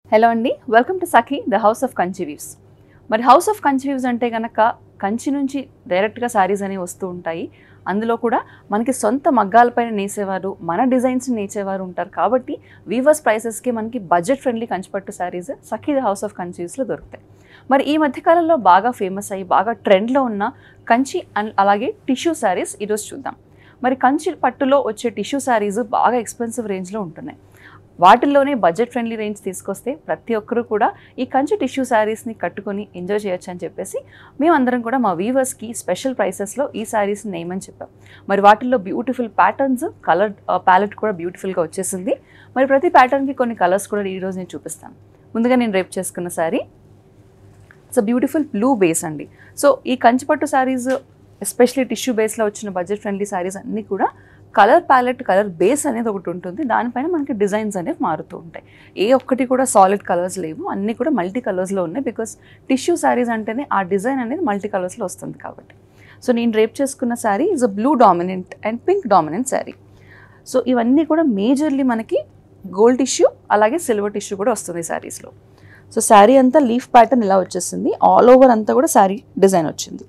hello అండి welcome to Sakhi the house of Kanchi weaves మరి house of Kanchi weaves అంటే కనుక కంచి నుంచి డైరెక్ట్గా శారీస్ అనేవి వస్తూ ఉంటాయి అందులో కూడా మనకి సొంత మగ్గాలపైన నేసేవారు మన డిజైన్స్ నేసేవారు ఉంటారు కాబట్టి వీవర్స్ ప్రైసెస్కి మనకి budget friendly Kanchipattu saris Sakhi the house of Kanchi వీవ్స్లో దొరుకుతాయి మరి ఈ మధ్యకాలంలో బాగా ఫేమస్ అయ్యి బాగా ట్రెండ్లో ఉన్న కంచి అండ్ అలాగే టిష్యూ శారీస్ ఈరోజు చూద్దాం మరి కంచి పట్టులో వచ్చే టిష్యూ శారీస్ బాగా ఎక్స్పెన్సివ్ రేంజ్లో ఉంటున్నాయి వాటిల్లోనే బడ్జెట్ ఫ్రెండ్లీ రేంజ్ తీసుకొస్తే ప్రతి ఒక్కరూ కూడా ఈ కంచి టిష్యూ శారీస్ని కట్టుకొని ఎంజాయ్ చేయొచ్చు అని చెప్పేసి మేమందరం కూడా మా వీవర్స్కి స్పెషల్ ప్రైసెస్లో ఈ శారీస్ని నేమని చెప్పాం మరి వాటిల్లో బ్యూటిఫుల్ ప్యాటర్న్స్ కలర్ ప్యాలెట్ కూడా బ్యూటిఫుల్గా వచ్చేసింది మరి ప్రతి ప్యాటర్న్కి కొన్ని కలర్స్ కూడా ఈరోజు నేను చూపిస్తాను ముందుగా నేను రేపు చేసుకున్న sari it's beautiful blue base అండి సో ఈ కంచిపట్టు శారీస్ ఎస్పెషలీ టిష్యూ బేస్లో వచ్చిన బడ్జెట్ ఫ్రెండ్లీ శారీస్ అన్నీ కూడా కలర్ ప్యాలెట్ కలర్ బేస్ అనేది ఒకటి ఉంటుంది దానిపైన మనకి డిజైన్స్ అనేవి మారుతూ ఉంటాయి ఏ ఒక్కటి కూడా సాలిడ్ కలర్స్ లేవు అన్నీ కూడా మల్టీ కలర్స్లో ఉన్నాయి బికాస్ టిష్యూ శారీస్ అంటేనే ఆ డిజైన్ అనేది మల్టీ కలర్స్లో వస్తుంది కాబట్టి సో నేను రేప్ చేసుకున్న sari is a blue dominant and pink dominant sari so ఇవన్నీ కూడా మేజర్లీ మనకి గోల్డ్ టిష్యూ అలాగే సిల్వర్ టిష్యూ కూడా వస్తుంది శారీస్లో సో శారీ అంతా లీఫ్ ప్యాటర్న్ ఇలా వచ్చేసింది ఆల్ ఓవర్ అంతా కూడా శారీ డిజైన్ వచ్చింది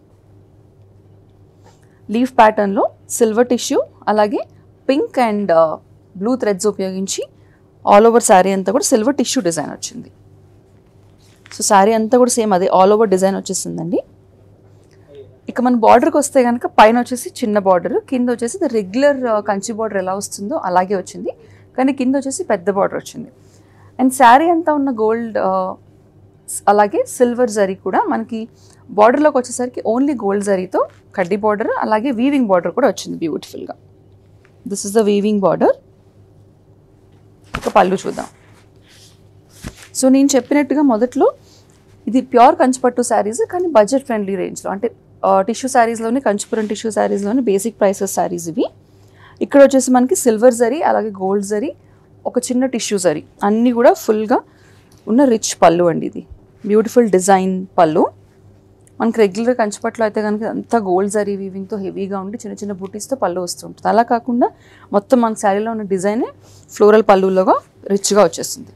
లీఫ్ ప్యాటర్న్లో సిల్వర్ టిష్యూ అలాగే పింక్ అండ్ బ్లూ థ్రెడ్స్ ఉపయోగించి ఆల్ ఓవర్ శారీ అంతా కూడా సిల్వర్ టిష్యూ డిజైన్ వచ్చింది సో శారీ అంతా కూడా సేమ్ అదే ఆల్ ఓవర్ డిజైన్ వచ్చేసిందండి ఇక మన బార్డర్కి వస్తే కనుక పైన వచ్చేసి చిన్న బార్డర్ కింద వచ్చేసి రెగ్యులర్ కంచి బార్డర్ ఎలా వస్తుందో అలాగే వచ్చింది కానీ కింద వచ్చేసి పెద్ద బార్డర్ వచ్చింది అండ్ శారీ అంతా ఉన్న గోల్డ్ అలాగే సిల్వర్ జరీ కూడా మనకి బార్డర్లోకి వచ్చేసరికి ఓన్లీ గోల్డ్ జరీతో కడ్డీ బార్డర్ అలాగే వీవింగ్ బార్డర్ కూడా వచ్చింది బ్యూటిఫుల్గా this is the weaving border ఇక పళ్ళు చూద్దాం సో నేను చెప్పినట్టుగా మొదట్లో ఇది ప్యూర్ కంచిపట్టు శారీస్ కానీ బడ్జెట్ ఫ్రెండ్లీ రేంజ్లో అంటే టిష్యూ శారీస్లోని కంచిపురం టిష్యూ శారీస్లోని బేసిక్ ప్రైసెస్ శారీస్ ఇవి ఇక్కడ వచ్చేసి మనకి సిల్వర్ జరీ అలాగే గోల్డ్ జరీ ఒక చిన్న టిష్యూ జరీ అన్నీ కూడా ఫుల్గా ఉన్న రిచ్ పళ్ళు అండి ఇది బ్యూటిఫుల్ డిజైన్ పళ్ళు మనకి రెగ్యులర్ కంచిపట్లో అయితే కనుక అంతా గోల్డ్ జరీ వీవింగ్తో హెవీగా ఉండి చిన్న చిన్న బూటీస్తో పళ్ళు వస్తుంటుంది అలా కాకుండా మొత్తం మన శారీలో ఉన్న డిజైనే ఫ్లోరల్ పళ్ళులోగా రిచ్గా వచ్చేస్తుంది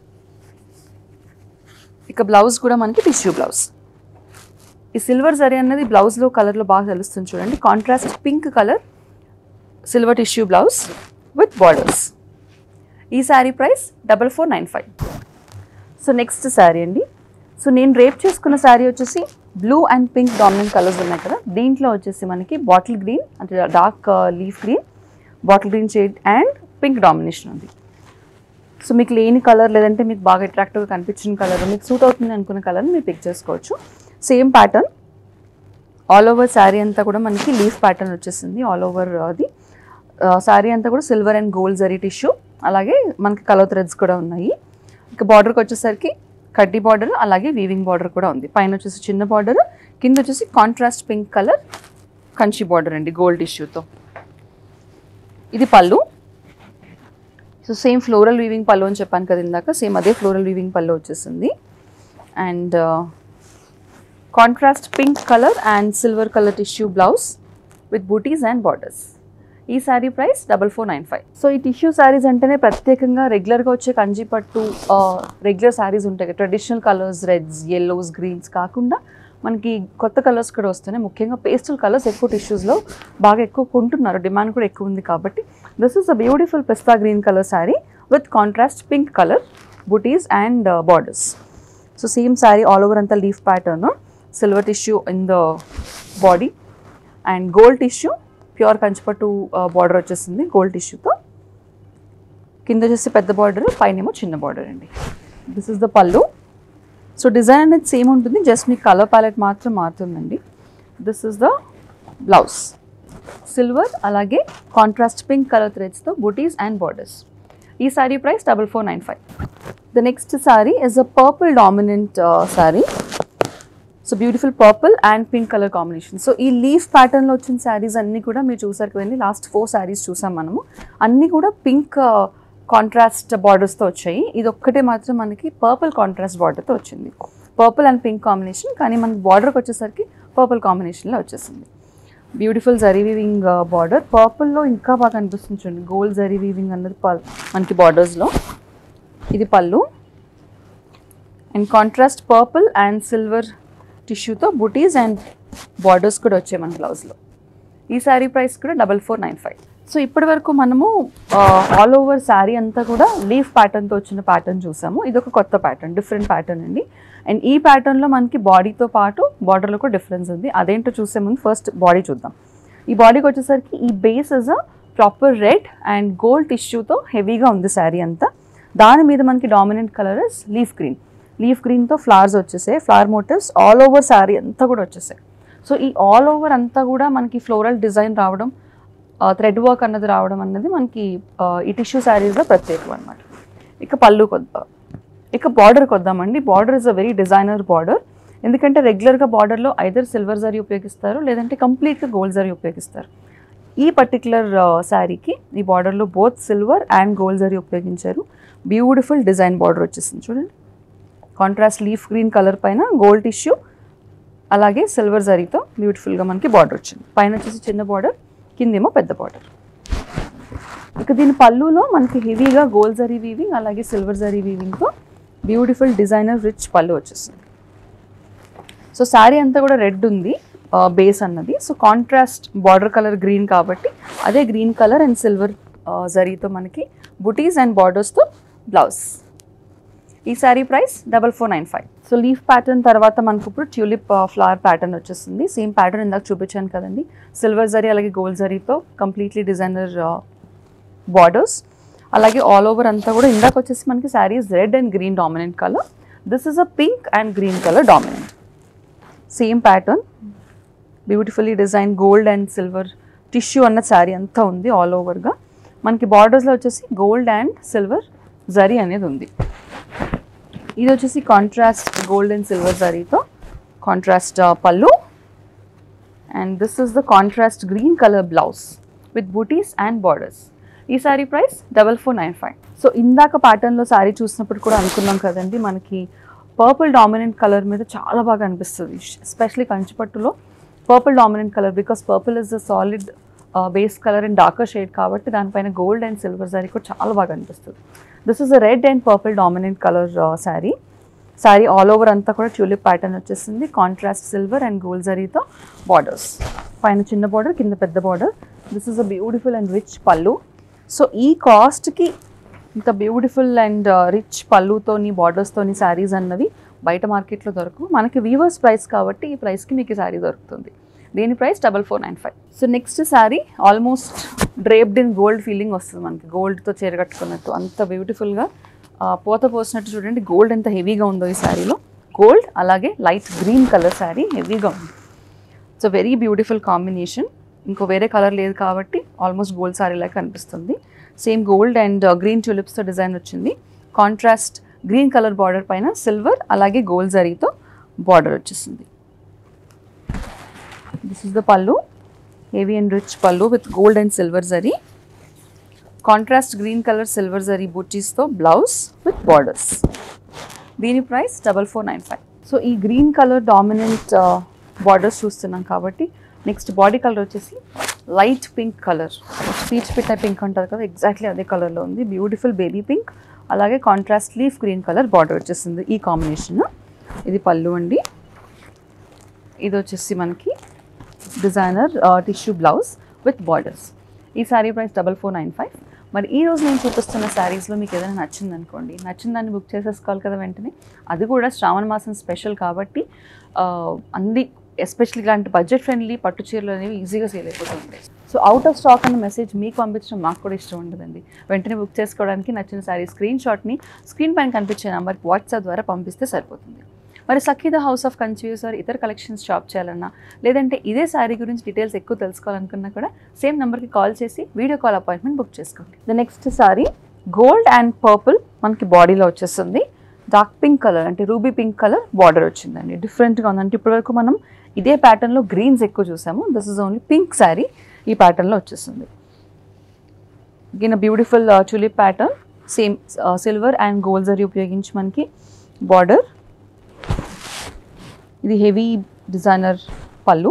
ఇక బ్లౌజ్ కూడా మనకి టిష్యూ బ్లౌజ్ ఈ సిల్వర్ జరీ అనేది బ్లౌజ్లో కలర్లో బాగా తెలుస్తుంది చూడండి contrast pink colour silver tissue blouse with borders ఈ sari price double four nine five so next sari అండి సో నేను రేప్ చేసుకున్న శారీ వచ్చేసి blue and pink dominant colours ఉన్నాయి కదా దీంట్లో వచ్చేసి మనకి బాటిల్ గ్రీన్ అంటే dark leaf green bottle green shade and pink domination ఉంది సో మీకు లేని కలర్ లేదంటే మీకు బాగా అట్రాక్టివ్గా కనిపించిన కలర్ మీకు సూట్ అవుతుంది అనుకున్న కలర్ని మీరు పిక్ చేసుకోవచ్చు same pattern all over sari అంతా కూడా మనకి లీఫ్ ప్యాటర్న్ వచ్చేసింది ఆల్ ఓవర్ అది శారీ అంతా కూడా silver and gold zari tissue అలాగే మనకి కలర్ థ్రెడ్స్ కూడా ఉన్నాయి ఇక బార్డర్కి వచ్చేసరికి కడ్డీ బార్డర్ అలాగే వీవింగ్ బార్డర్ కూడా ఉంది పైన వచ్చేసి చిన్న బార్డర్ కింద వచ్చేసి contrast pink colour Kanchi border అండి గోల్డ్ టిష్యూతో ఇది pallu so same floral weaving పళ్ళు అని చెప్పాను కదా ఇందాక సేమ్ అదే ఫ్లోరల్ వీవింగ్ పళ్ళు వచ్చేసింది and contrast pink colour and silver colour tissue blouse with butis and borders ఈ sari price double four nine five so ఈ టిష్యూ శారీస్ అంటేనే ప్రత్యేకంగా రెగ్యులర్గా వచ్చే కంచి పట్టు రెగ్యులర్ శారీస్ ఉంటాయి కదా traditional colours reds yellows greens కాకుండా మనకి కొత్త కలర్స్ కూడా వస్తున్నాయి ముఖ్యంగా పేస్టల్ కలర్స్ ఎక్కువ టిష్యూస్లో బాగా ఎక్కువ కొంటున్నారు డిమాండ్ కూడా ఎక్కువ ఉంది కాబట్టి this is a beautiful pista green colour sari with contrast pink colour butis and borders so same sari all over అంతా leaf pattern silver tissue in the body and gold tissue pure Kanchipattu border వచ్చేసింది గోల్డ్ టిష్యూతో కింద వచ్చేసి పెద్ద బార్డర్ పైన ఏమో చిన్న బార్డర్ అండి this is the pallu so design అనేది సేమ్ ఉంటుంది జస్ట్ మీకు కలర్ ప్యాలెట్ మాత్రం మారుతుందండి this is the blouse silver అలాగే కాంట్రాస్ట్ పింక్ కలర్ థ్రెడ్స్తో బూటీస్ అండ్ బార్డర్స్ ఈ sari price double four nine five the next sari is a purple dominant sari so beautiful purple and pink colour combination so ఈ leaf ప్యాటర్న్లో వచ్చిన శారీస్ అన్నీ కూడా మీరు చూసారు కదండి లాస్ట్ ఫోర్ శారీస్ చూసాం మనము అన్నీ కూడా పింక్ కాంట్రాస్ట్ బార్డర్స్తో వచ్చాయి ఇది ఒక్కటే మాత్రం మనకి పర్పుల్ కాంట్రాస్ట్ బార్డర్తో వచ్చింది పర్పుల్ అండ్ పింక్ కాంబినేషన్ కానీ మనకి బార్డర్కి వచ్చేసరికి పర్పుల్ కాంబినేషన్లో వచ్చేసింది బ్యూటిఫుల్ జరీ వీవింగ్ బార్డర్ పర్పుల్లో ఇంకా బాగా అనిపిస్తుంది చూడండి గోల్డ్ జరీ వీవింగ్ అన్నది పల్ మనకి బార్డర్స్లో ఇది pallu and contrast purple and silver టిష్యూతో బుటీస్ అండ్ బార్డర్స్ కూడా వచ్చాయి మన బ్లౌజ్లో ఈ శారీ ప్రైస్ కూడా double four nine five so ఇప్పటి వరకు మనము ఆల్ ఓవర్ శారీ అంతా కూడా లీఫ్ ప్యాటర్న్తో వచ్చిన ప్యాటర్న్ చూసాము ఇది ఒక కొత్త ప్యాటర్న్ డిఫరెంట్ ప్యాటర్న్ అండి అండ్ ఈ ప్యాటర్న్లో మనకి బాడీతో పాటు బార్డర్లో కూడా డిఫరెన్స్ ఉంది అదేంటో చూసే ముందు ఫస్ట్ బాడీ చూద్దాం ఈ బాడీకి వచ్చేసరికి ఈ base is a proper red and gold టిష్యూతో హెవీగా ఉంది శారీ అంతా దాని మీద మనకి dominant colour is leaf green leaf గ్రీన్తో ఫ్లవర్స్ వచ్చేసాయి flower motifs all over sari అంతా కూడా వచ్చేసాయి సో ఈ ఆల్ ఓవర్ అంతా కూడా మనకి ఫ్లోరల్ డిజైన్ రావడం థ్రెడ్ వర్క్ అన్నది రావడం అన్నది మనకి ఆ, ఈ టిష్యూ శారీస్లో ప్రత్యేకం అనమాట ఇక పళ్ళు కొద్దాం ఇక బార్డర్కి వద్దామండి border is a very designer border ఎందుకంటే రెగ్యులర్గా బార్డర్లో ఐదర్ సిల్వర్ జరీ ఉపయోగిస్తారు లేదంటే కంప్లీట్గా గోల్డ్ జరీ ఉపయోగిస్తారు ఈ పర్టికులర్ శారీకి ఈ బార్డర్లో both silver and gold zari ఉపయోగించారు బ్యూటిఫుల్ డిజైన్ బార్డర్ వచ్చేసింది చూడండి కాంట్రాస్ట్ లీఫ్ గ్రీన్ కలర్ పైన గోల్డ్ టిష్యూ అలాగే సిల్వర్ జరీతో బ్యూటిఫుల్గా మనకి బార్డర్ వచ్చింది పైన వచ్చేసి చిన్న బార్డర్ కిందేమో పెద్ద బార్డర్ ఇక దీని పళ్ళులో మనకి హెవీగా గోల్డ్ జరీ వీవింగ్ అలాగే సిల్వర్ జరీ వీవింగ్తో బ్యూటిఫుల్ డిజైనర్ రిచ్ పళ్ళు వచ్చేసింది సో శారీ అంతా కూడా రెడ్ ఉంది బేస్ అన్నది so contrast border colour green కాబట్టి అదే గ్రీన్ కలర్ అండ్ సిల్వర్ జరీతో మనకి బుటీస్ అండ్ బార్డర్స్తో బ్లౌజ్ ఈ sari price double four nine five so leaf pattern తర్వాత మనకు ఇప్పుడు ట్యూలిప్ ఫ్లవర్ ప్యాటర్న్ వచ్చేస్తుంది సేమ్ ప్యాటర్న్ ఇందాక చూపించాను కదండి సిల్వర్ జరీ అలాగే గోల్డ్ జరీతో కంప్లీట్లీ డిజైనర్ బార్డర్స్ అలాగే ఆల్ ఓవర్ అంతా కూడా ఇందాక వచ్చేసి మనకి saris red and green dominant colour this is a pink and green colour dominant same pattern beautifully design gold and silver tissue అన్న శారీ అంతా ఉంది ఆల్ ఓవర్గా మనకి బార్డర్స్లో వచ్చేసి గోల్డ్ అండ్ సిల్వర్ జరీ అనేది ఉంది ఇది వచ్చేసి కాంట్రాస్ట్ గోల్డ్ అండ్ సిల్వర్ జరీతో contrast pallu and this is the contrast green colour blouse with butis and borders ఈ sari price double four nine five so ఇందాక ప్యాటర్న్లో శారీ చూసినప్పుడు కూడా అనుకున్నాం కదండి మనకి పర్పుల్ డామినెంట్ కలర్ మీద చాలా బాగా అనిపిస్తుంది ఎస్పెషలీ కంచిపట్టులో purple dominant colour because purple is the solid base colour and darker shade కాబట్టి దానిపైన గోల్డ్ అండ్ సిల్వర్ శారీ కూడా చాలా బాగా అనిపిస్తుంది this is a red and purple dominant colour sari sari all over అంతా కూడా ట్యూలిప్ ప్యాటర్న్ వచ్చేసింది కాంట్రాస్ట్ సిల్వర్ అండ్ గోల్డ్ జరీతో బార్డర్స్ పైన చిన్న బార్డర్ కింద పెద్ద border this is a beautiful and rich pallu so ఈ కాస్ట్కి ఇంత బ్యూటిఫుల్ అండ్ రిచ్ పళ్ళుతోని బార్డర్స్తోని శారీస్ అన్నవి బయట మార్కెట్లో దొరకవు మనకి వీవర్స్ ప్రైస్ కాబట్టి ఈ ప్రైస్కి మీకు ఈ శారీ దొరుకుతుంది దీని price double four nine five so next sari almost draped in gold feeling వస్తుంది మనకి గోల్డ్తో చీరగట్టుకున్నట్టు అంత బ్యూటిఫుల్గా పోత పోసినట్టు చూడండి గోల్డ్ ఎంత హెవీగా ఉందో ఈ శారీలో గోల్డ్ అలాగే లైట్ గ్రీన్ కలర్ శారీ హెవీగా ఉంది సో వెరీ బ్యూటిఫుల్ కాంబినేషన్ ఇంకో వేరే కలర్ లేదు కాబట్టి ఆల్మోస్ట్ గోల్డ్ శారీ లాగా కనిపిస్తుంది సేమ్ గోల్డ్ అండ్ గ్రీన్ ట్యూలిప్స్తో డిజైన్ వచ్చింది కాంట్రాస్ట్ గ్రీన్ కలర్ బార్డర్ పైన సిల్వర్ అలాగే గోల్డ్ జరీతో బార్డర్ వచ్చేసింది this is the pallu heavy and rich pallu with gold and silver zari contrast green colour silver zari బుటీస్తో బ్లౌజ్ విత్ బార్డర్స్ దీని price double four nine five so ఈ green colour dominant borders చూస్తున్నాం కాబట్టి next body colour వచ్చేసి light pink colour peach పిట్ట pink అంటారు కదా exactly అదే కలర్లో ఉంది బ్యూటిఫుల్ బేబీ పింక్ అలాగే contrast leaf green colour border వచ్చేసింది ఈ కాంబినేషన్ ఇది పళ్ళు అండి ఇది వచ్చేసి మనకి designer tissue blouse with borders ఈ sari price double four nine five మరి ఈ రోజు నేను చూపిస్తున్న శారీస్లో మీకు ఏదైనా నచ్చింది అనుకోండి నచ్చిన దాన్ని బుక్ చేసేసుకోవాలి కదా వెంటనే అది కూడా శ్రావణ మాసం స్పెషల్ కాబట్టి ఆ, అన్ని ఎస్పెషల్లీ ఇలాంటి బడ్జెట్ ఫ్రెండ్లీ పట్టు చీరలు అనేవి ఈజీగా సేల్ అయిపోతూ ఉంటాయి సో అవుట్ ఆఫ్ స్టాక్ అన్న మెసేజ్ మీకు పంపించడం మాకు కూడా ఇష్టం ఉండదండి వెంటనే బుక్ చేసుకోవడానికి నచ్చిన శారీ స్క్రీన్ షాట్ని స్క్రీన్ పైన కనిపించే నెంబర్కి వాట్సాప్ ద్వారా పంపిస్తే సరిపోతుంది మరి సఖీద హౌస్ ఆఫ్ కన్ఫ్యూజ్ ఆర్ ఇతర కలెక్షన్స్ షాప్ చేయాలన్నా లేదంటే ఇదే శారీ గురించి డీటెయిల్స్ ఎక్కువ తెలుసుకోవాలనుకున్నా కూడా సేమ్ నెంబర్కి కాల్ చేసి వీడియో కాల్ అపాయింట్మెంట్ బుక్ చేసుకోండి the next sari gold and purple మనకి బాడీలో వచ్చేస్తుంది డార్క్ పింక్ కలర్ అంటే రూబీ పింక్ కలర్ బార్డర్ వచ్చిందండి డిఫరెంట్గా ఉందంటే ఇప్పటివరకు మనం ఇదే ప్యాటర్న్లో గ్రీన్స్ ఎక్కువ చూసాము this is only pink sari ఈ ప్యాటర్న్లో వచ్చేస్తుంది గిన beautiful tulip pattern same silver and gold zari ఉపయోగించి మనకి బార్డర్ ఇది హెవీ డిజైనర్ పళ్ళు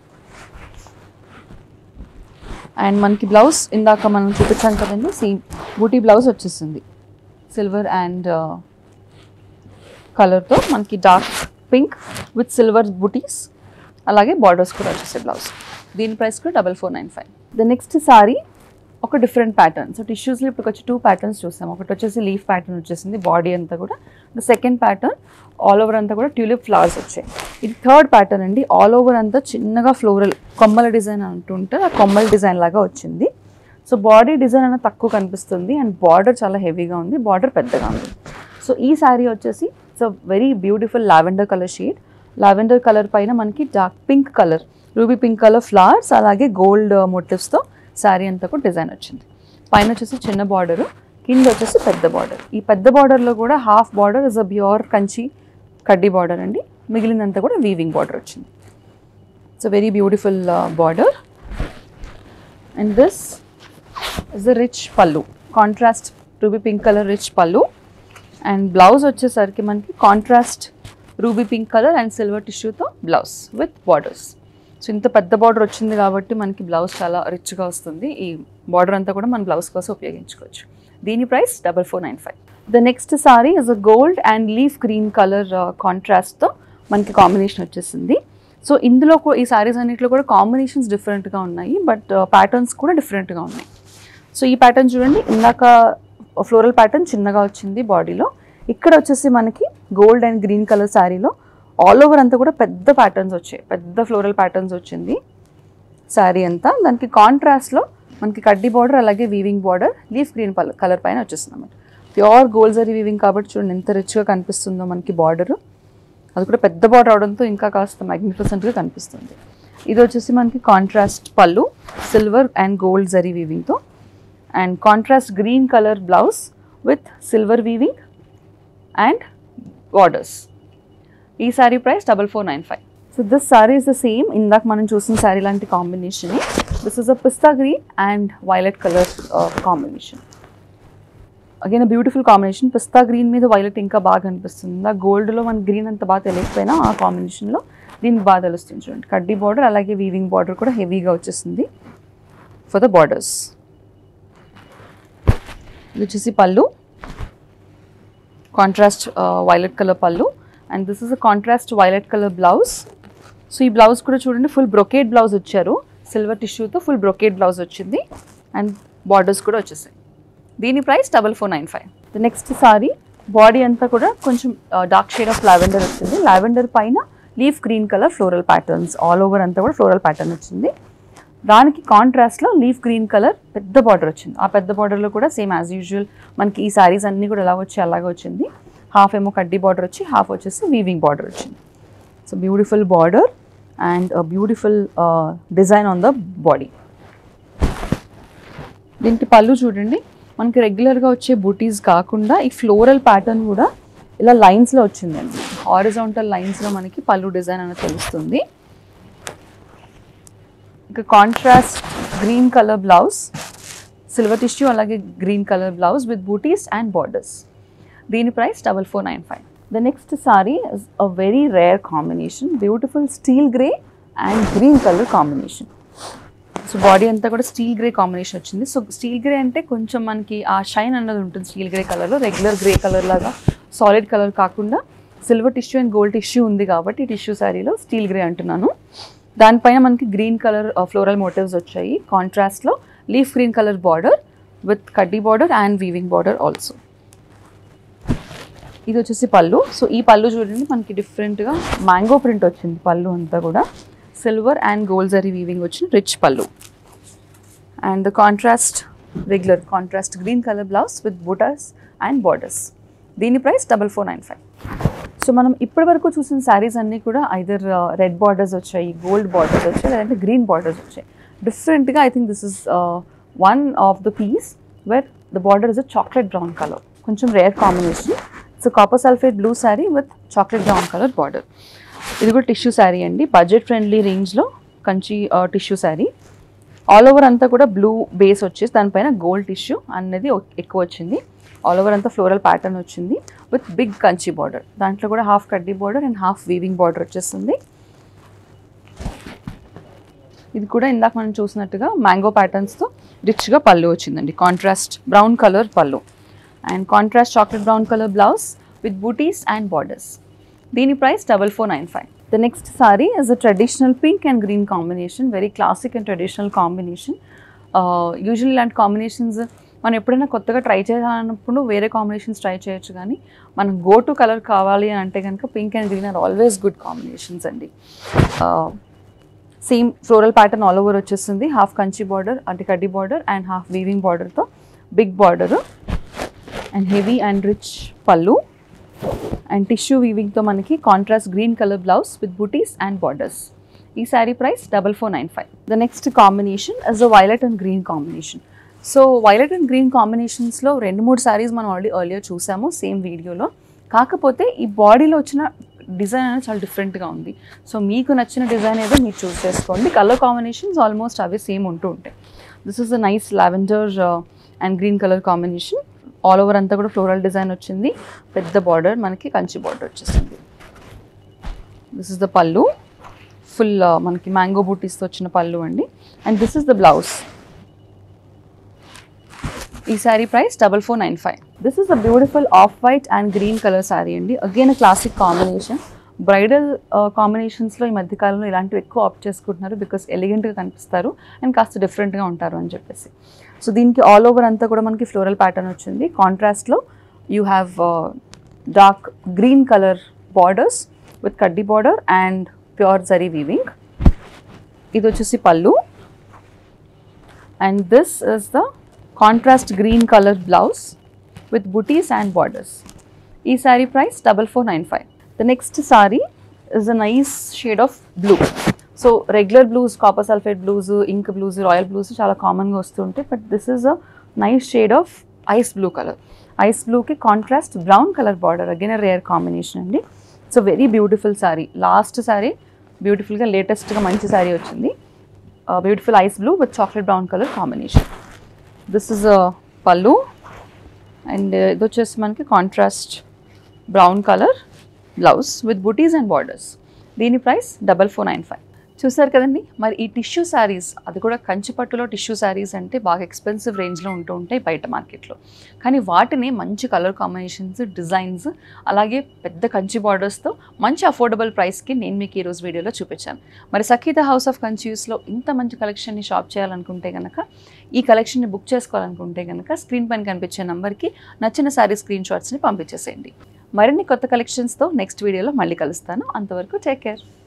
అండ్ మనకి బ్లౌజ్ ఇందాక మనం చూపించాం కదండి సేమ్ బూటీ బ్లౌజ్ వచ్చేసింది సిల్వర్ అండ్ కలర్తో మనకి డార్క్ పింక్ విత్ సిల్వర్ బుటీస్ అలాగే బార్డర్స్ కూడా వచ్చేసాయి బ్లౌజ్ దీని ప్రైస్ కూడా double four nine five the next sari ఒక డిఫరెంట్ ప్యాటర్న్ సో టిష్యూస్లో ఇప్పుడు వచ్చి టూ ప్యాటర్న్స్ చూసాం ఒకటి వచ్చేసి లీఫ్ ప్యాటర్న్ వచ్చేసింది బాడీ అంతా కూడా the second pattern all over అంతా కూడా ట్యూలిప్ ఫ్లవర్స్ వచ్చాయి ఇది థర్డ్ ప్యాటర్న్ అండి ఆల్ ఓవర్ అంతా చిన్నగా ఫ్లోరల్ కొమ్మల డిజైన్ అంటుంటే ఆ కొమ్మల డిజైన్ లాగా వచ్చింది సో బాడీ డిజైన్ అనేది తక్కువ కనిపిస్తుంది అండ్ బార్డర్ చాలా హెవీగా ఉంది బార్డర్ పెద్దగా ఉంది సో ఈ శారీ వచ్చేసి it's very beautiful lavender colour shade lavender colour పైన మనకి dark pink colour ruby pink colour flowers అలాగే గోల్డ్ మోటివ్స్తో శారీ అంతా కూడా డిజైన్ వచ్చింది పైన వచ్చేసి చిన్న బార్డర్ కింద వచ్చేసి పెద్ద బార్డర్ ఈ పెద్ద బార్డర్లో కూడా half border is a pure Kanchi కడ్డీ బార్డర్ అండి మిగిలినంతా కూడా వీవింగ్ బార్డర్ వచ్చింది it's a very beautiful border and this is the rich pallu contrast ruby pink colour rich pallu and blouse వచ్చేసరికి మనకి contrast ruby pink colour and silver టిష్యూతో blouse with borders so ఇంత పెద్ద బార్డర్ వచ్చింది కాబట్టి మనకి బ్లౌజ్ చాలా రిచ్గా వస్తుంది ఈ బార్డర్ అంతా కూడా మన బ్లౌజ్ కోసం ఉపయోగించుకోవచ్చు దీని price double four nine five the next sari is a gold and leaf green colour కాంట్రాస్ట్తో మనకి కాంబినేషన్ వచ్చేసింది సో ఇందులో కూ- ఈ సారీస్ అన్నింటిలో కూడా కాంబినేషన్స్ డిఫరెంట్గా ఉన్నాయి బట్ ప్యాటర్న్స్ కూడా డిఫరెంట్గా ఉన్నాయి సో ఈ ప్యాటర్న్ చూడండి ఇందాక ఫ్లోరల్ ప్యాటర్న్ చిన్నగా వచ్చింది బాడీలో ఇక్కడ వచ్చేసి మనకి గోల్డ్ అండ్ గ్రీన్ కలర్ శారీలో ఆల్ ఓవర్ అంతా కూడా పెద్ద ప్యాటర్న్స్ వచ్చాయి పెద్ద ఫ్లోరల్ ప్యాటర్న్స్ వచ్చింది శారీ అంతా దానికి కాంట్రాస్ట్లో మనకి కడ్డీ బార్డర్ అలాగే weaving border leaf green colour పైన వచ్చేస్తుంది అనమాట ప్యూర్ గోల్డ్ జరీ వీవింగ్ కాబట్టి చూడండి ఎంత రిచ్గా కనిపిస్తుందో మనకి బార్డర్ అది కూడా పెద్ద బార్డర్ అవడంతో ఇంకా కాస్త మ్యాగ్నిఫిసెంట్గా కనిపిస్తుంది ఇది వచ్చేసి మనకి కాంట్రాస్ట్ పళ్ళు సిల్వర్ అండ్ గోల్డ్ జరీ వీవింగ్తో and contrast green colour blouse with silver weaving and borders ఈ sari price double four nine five so this sari is the same ఇందాక మనం చూసిన సారీ లాంటి combination this is a pista green and violet colour combination again beautiful combination pista green మీద violet ఇంకా బాగా కనిపిస్తుంది ఆ గోల్డ్లో మన గ్రీన్ అంత బాగా తెలియకపోయినా ఆ కాంబినేషన్లో దీనికి బాగా తెలుస్తుంది చూడండి కడ్డీ బార్డర్ అలాగే వీవింగ్ బార్డర్ కూడా హెవీగా వచ్చేసింది ఫర్ ద బార్డర్స్ ఇది వచ్చేసి pallu contrast violet colour pallu and this is a contrast violet colour blouse so ఈ బ్లౌజ్ కూడా చూడండి ఫుల్ బ్రొకేట్ బ్లౌజ్ వచ్చారు సిల్వర్ టిష్యూతో ఫుల్ బ్రొకేట్ బ్లౌజ్ వచ్చింది అండ్ బార్డర్స్ కూడా వచ్చేసాయి దీని price double four nine five the next sari body అంతా కూడా కొంచెం డార్క్ షేడ్ ఆఫ్ లావెండర్ వచ్చింది లావెండర్ పైన leaf green colour floral patterns all over అంతా కూడా ఫ్లోరల్ ప్యాటర్న్ వచ్చింది దానికి కాంట్రాస్ట్లో లీఫ్ గ్రీన్ కలర్ పెద్ద బార్డర్ వచ్చింది ఆ పెద్ద బార్డర్లో కూడా సేమ్ యాజ్ యూజువల్ మనకి ఈ సారీస్ అన్నీ కూడా ఎలా వచ్చి అలాగే వచ్చింది హాఫ్ ఏమో కడ్డీ బార్డర్ వచ్చి హాఫ్ వచ్చేసి వీవింగ్ బార్డర్ వచ్చింది so beautiful border and beautiful design on the body దీనికి పళ్ళు చూడండి మనకి రెగ్యులర్గా వచ్చే బూటీస్ కాకుండా ఈ ఫ్లోరల్ ప్యాటర్న్ కూడా ఇలా లైన్స్లో వచ్చిందండి హారిజాంటల్ లైన్స్లో మనకి పళ్ళు డిజైన్ అనేది తెలుస్తుంది ఇంకా contrast green colour blouse silver tissue అలాగే green colour blouse with butis and borders దీని price double four nine five the next sari is a very rare combination beautiful steel grey and green colour combination so body అంతా కూడా steel grey combination వచ్చింది so steel grey అంటే కొంచెం మనకి ఆ shine అన్నది ఉంటుంది స్టీల్ గ్రే కలర్లో రెగ్యులర్ గ్రే కలర్ లాగా సాలిడ్ కలర్ కాకుండా silver tissue and gold tissue ఉంది కాబట్టి టిష్యూ శారీలో స్టీల్ గ్రే అంటున్నాను దానిపైన మనకి గ్రీన్ కలర్ ఫ్లోరల్ మోటివ్స్ వచ్చాయి కాంట్రాస్ట్లో leaf green colour border with కడ్డీ border and weaving border also ఇది వచ్చేసి పళ్ళు సో ఈ పళ్ళు చూడండి మనకి డిఫరెంట్గా మ్యాంగో ప్రింట్ వచ్చింది పళ్ళు అంతా కూడా silver and gold zari weaving వచ్చిన rich pallu and the contrast regular contrast green colour blouse with butas and borders దీని price double four nine five so మనం ఇప్పటి వరకు చూసిన శారీస్ అన్నీ కూడా ఐదర్ రెడ్ బార్డర్స్ వచ్చాయి గోల్డ్ బార్డర్స్ వచ్చాయి లేదంటే గ్రీన్ బార్డర్స్ వచ్చాయి డిఫరెంట్గా I think this is one of the piece where the border is a chocolate brown colour కొంచెం rare combination it's copper sulphate blue sari with chocolate brown colour border ఇది కూడా tissue sari అండి budget friendly రేంజ్లో Kanchi tissue sari all over అంతా కూడా blue base వచ్చేసి దానిపైన gold tissue అనేది ఒ- ఎక్కువ వచ్చింది ఆల్ ఓవర్ అంతా ఫ్లోరల్ ప్యాటర్న్ వచ్చింది విత్ బిగ్ కంచి బార్డర్ దాంట్లో కూడా హాఫ్ కడ్డీ border and half weaving border వచ్చేస్తుంది ఇది కూడా ఇందాక మనం చూసినట్టుగా మ్యాంగో ప్యాటర్న్స్తో రిచ్గా పళ్ళు వచ్చిందండి contrast brown colour pallu and contrast chocolate brown colour blouse with butis and borders దీని price double four nine five the next sari is a traditional pink and green combination very classic and traditional combination usual ఇలాంటి combinations మనం ఎప్పుడైనా కొత్తగా try చేయాలన్నప్పుడు వేరే combinations try చేయొచ్చు కానీ మనం go to colour కావాలి అని అంటే కనుక pink and green are always good combinations అండి same floral pattern all over వచ్చేస్తుంది హాఫ్ కంచి బార్డర్ అంటే కడ్డీ బార్డర్ అండ్ హాఫ్ వీవింగ్ బార్డర్తో big border and heavy and rich pallu and tissue వీవింగ్తో మనకి contrast green colour blouse with butis and borders ఈ sari price double four nine five the next combination is a violet and green combination so violet and green కాంబినేషన్స్లో రెండు మూడు శారీస్ మనం already earlier చూసాము same వీడియోలో కాకపోతే ఈ బాడీలో వచ్చిన డిజైన్ అనేది చాలా డిఫరెంట్గా ఉంది సో మీకు నచ్చిన డిజైన్ ఏదో మీరు చూస్ చేసుకోండి కలర్ కాంబినేషన్స్ ఆల్మోస్ట్ అవే సేమ్ ఉంటూ ఉంటాయి this is a nice lavender and green colour combination all over అంతా కూడా ఫ్లోరల్ డిజైన్ వచ్చింది పెద్ద బార్డర్ మనకి కంచి బార్డర్ వచ్చేసింది this is the pallu full మనకి మ్యాంగో బూటీస్తో వచ్చిన పళ్ళు అండి and this is the blouse ఈ sari price double four nine five this is a beautiful off white and green colour sari అండి అగైన్ క్లాసిక్ కాంబినేషన్ బ్రైడల్ కాంబినేషన్స్లో ఈ మధ్యకాలంలో ఇలాంటివి ఎక్కువ ఆప్ట్ చేసుకుంటున్నారు బికాస్ ఎలిగెంట్గా కనిపిస్తారు అండ్ కాస్త డిఫరెంట్గా ఉంటారు అని చెప్పేసి సో దీనికి ఆల్ ఓవర్ అంతా కూడా మనకి ఫ్లోరల్ ప్యాటర్న్ వచ్చింది కాంట్రాస్ట్లో you have dark green colour borders with కడ్డీ border and pure zari weaving ఇది వచ్చేసి pallu and this is the contrast green colour blouse with butis and borders ఈ sari price double four nine five the next sari is a nice shade of blue so regular blues copper sulphate blues ink blues royal blues చాలా కామన్గా వస్తుంటాయి but this is a nice shade of ice blue colour ice బ్లూకి contrast brown colour border again rare combination అండి so very beautiful sari last sari బ్యూటిఫుల్గా లేటెస్ట్గా మంచి శారీ వచ్చింది beautiful ice blue with chocolate brown colour combination this is pallu and ఇది వచ్చేసి మనకి contrast brown colour blouse with butis and borders దీని price double four nine five చూసారు కదండి మరి ఈ టిష్యూ శారీస్ అది కూడా కంచిపట్టులో టిష్యూ శారీస్ అంటే బాగా ఎక్స్పెన్సివ్ రేంజ్లో ఉంటూ ఉంటాయి బయట మార్కెట్లో కానీ వాటిని మంచి కలర్ కాంబినేషన్స్ డిజైన్స్ అలాగే పెద్ద కంచి బార్డర్స్తో మంచి అఫోర్డబుల్ ప్రైస్కి నేను మీకు ఈరోజు వీడియోలో చూపించాను మరి సఖీత హౌస్ ఆఫ్ కంచియూస్లో ఇంత మంచి కలెక్షన్ని షాప్ చేయాలనుకుంటే కనుక ఈ కలెక్షన్ని బుక్ చేసుకోవాలనుకుంటే కనుక స్క్రీన్ పైన కనిపించే నెంబర్కి నచ్చిన శారీ స్క్రీన్ షాట్స్ని పంపించేసేయండి మరిన్ని కొత్త కలెక్షన్స్తో నెక్స్ట్ వీడియోలో మళ్ళీ కలుస్తాను అంతవరకు టేక్ కేర్